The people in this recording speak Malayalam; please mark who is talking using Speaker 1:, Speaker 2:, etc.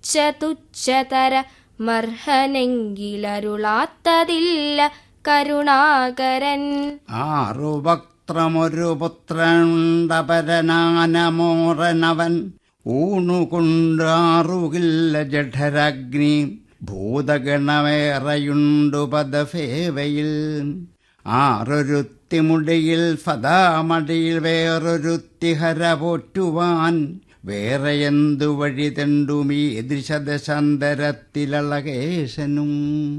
Speaker 1: തുച്ഛ തുച്ഛതര മർഹനെങ്കിലരുളാത്തതില്ല കരുണാകരൻ
Speaker 2: ആറു വക്ത്രമൊരു പുത്രനുണ്ടപരനാനമോറനവൻ ഊണുകൊണ്ടാറുകില്ല ജഠരാഗ്നി ഭൂതഗണമേറയുണ്ടു പദഫേവയിൽ ആറൊരുത്തിമുടിയിൽ ഫതാമടിയിൽ വേറൊരുത്തിഹര പോറ്റുവാൻ വേറെ എന്തു വഴി തെണ്ടുമീ ദൃശദശാന്തരത്തിലളകേശനും